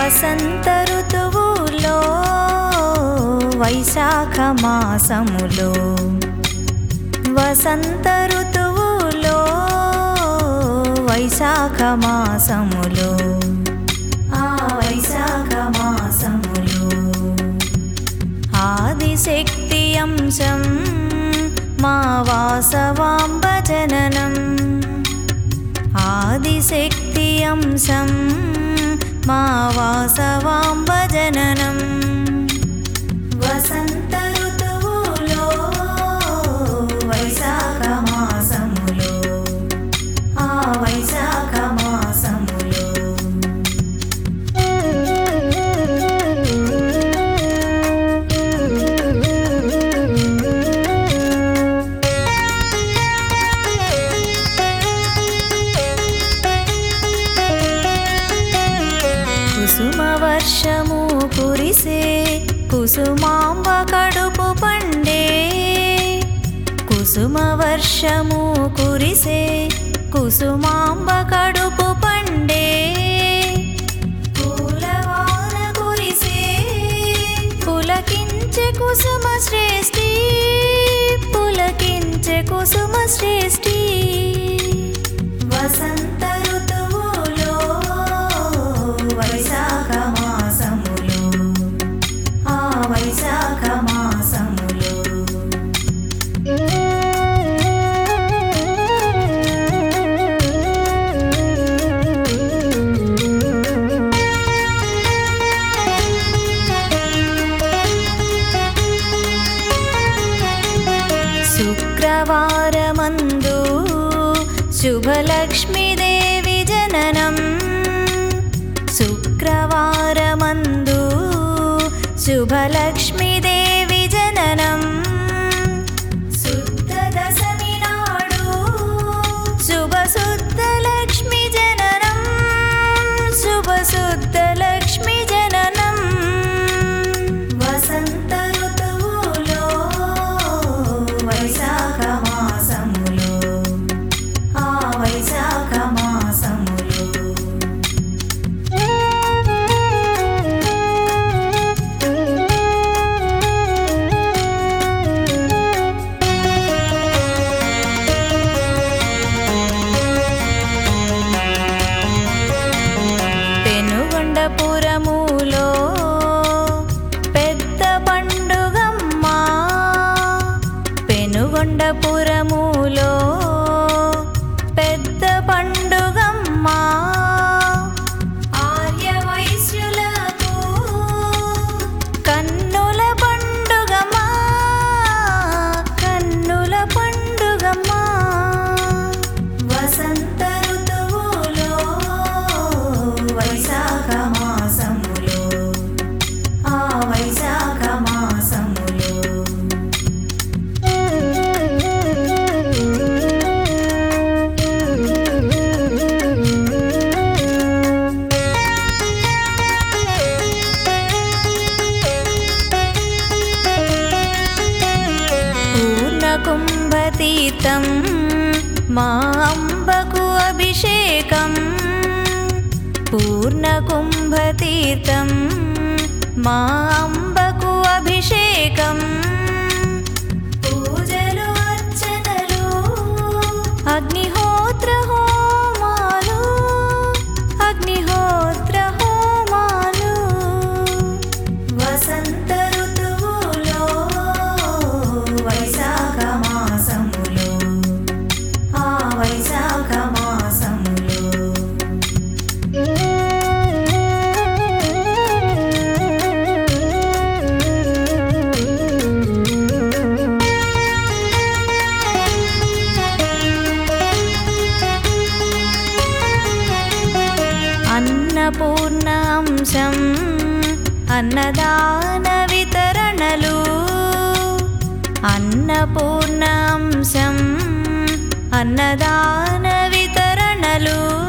వసంత ఋతువులో వైశాఖ మాసములో వసంత ఋతువులో వైశాఖ మాసములో ఆ వైశాఖ మాసములో ఆదిశక్తి అంశం మా వాసవాంబ జననం ఆదిశక్తి అంశం మా వాసవాంబ జననం వసంత ఋతువులో వైశాఖ మాసములో ఆ వైశాఖ మాసములో కుసుమ వర్షము కురిసే కుసుమాంబ కడుపు పండే కుసుమ వర్షము కురిసే కుసుమాంబ కడుపు పండే పూలవాన కురిసే పులకించే కుసుమ శ్రేష్ఠి పులకించే కుసుమ శ్రేష్ఠి వసంత ఋతువులో వైశాఖ మాసములో ఆ వైశాఖ మాసములో శుక్రవారమందు శుభలక్ష్మీదేవి జననం శుక్రవారమందు శుభలక్ష్మీదేవి జననం శుద్ధ దశమి నాడు శుభ శుద్ధ లక్ష్మి జననం శుభ శుద్ధ లక్ష్మి జననం వసంత ఋతువులో వైశాఖ మాసములో ఆ వైశాఖ మాసములో పెనుగొండపురములో పెద్ద పండుగమ్మ పెనుగొండపురములో పెద్ద పండుగమ్మ ఆర్య వైశ్యులకు కన్నుల పండుగమా కన్నుల పండుగమా వసంత ఋతువులో వైశాఖ మాసములో ఆ వైశాఖ మాసములో పూర్ణకుంభతీర్థం మా అంబకు అభిషేకం పూర్ణకుంభతీర్థం మా అంబకు అభిషేకం పూజలు అర్చనలు అగ్నిహోత్ర హోమాలు అగ్నిహోత్ర హోమాలు వసంత ఋతువులో వైశాఖ మాసములో ఆ వైశాఖ మాసములో అన్నపూర్ణాంశం అన్నదాన వితరణలు అన్నపూర్ణాంశం అన్నదాన వితరణలు